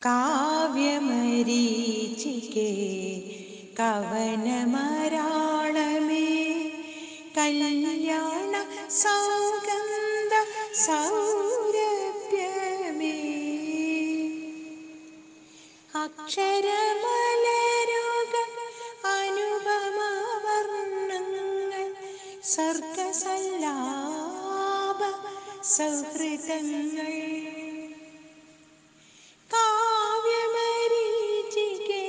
കാവ്യമരീചികേ കവനമരാളമേ കല്യാണ സൗഗന്ധ സൗരഭ്യമേ അക്ഷരമലരുകൾ അനുപമവർണ്ണങ്ങൾ സർഗസല്ലാപ സൗഹൃദങ്ങൾ കാവ്യമരീചികേ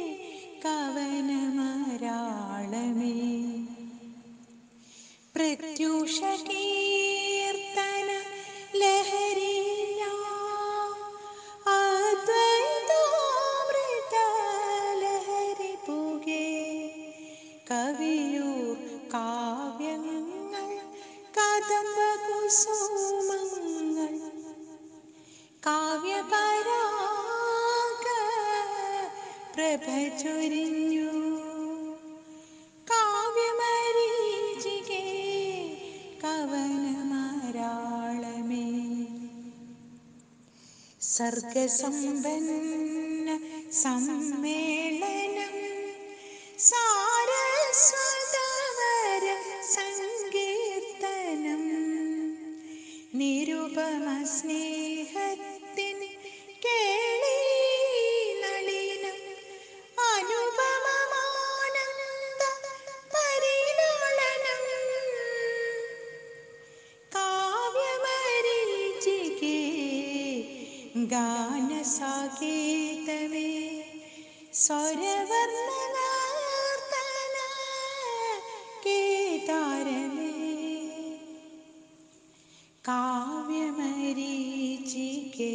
കവനമരാളമേ പ്രത്യൂഷ കീർത്തന ലഹരിയ അദ്വൈതാമൃത ലഹരി പുകേ കവിയൂർ കാവ്യങ്ങൾ കദംബ കുസുമങ്ങൾ കാവ്യപരാഗ പ്രഭ ചൊരിഞ്ഞു കാവ്യമരീചികേ കവനമരാളമേ സർഗസമ്പന്ന സമ്മേളനം സാരസ്വതവര സങ്കീർത്തനം നിരുപമ സ്നേഹത്തിൻ കേളി നളിനം അനുപമമാനന്ദ പരിലാളനം കാവ്യമരീചികേ ഗാനസാഗീതമേ സ്വരവർണ്ണനാർത്തന കേദാരമേ കാവ്യമരീചികേ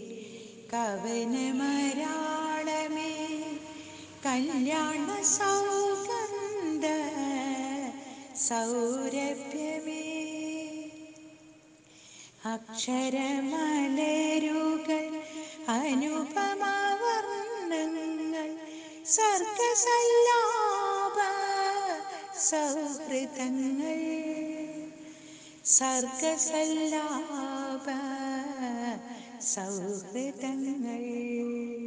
കവനമരാളമേ കല്യാണ സൗഗന്ധ സൗരഭ്യമേ അക്ഷരമലരുകൾ അനുപമവർണ്ണങ്ങൾ സർഗസല്ലാപ സൗഹൃദങ്ങൾ സർഗസല്ലാപ സൗഹൃദങ്ങൾ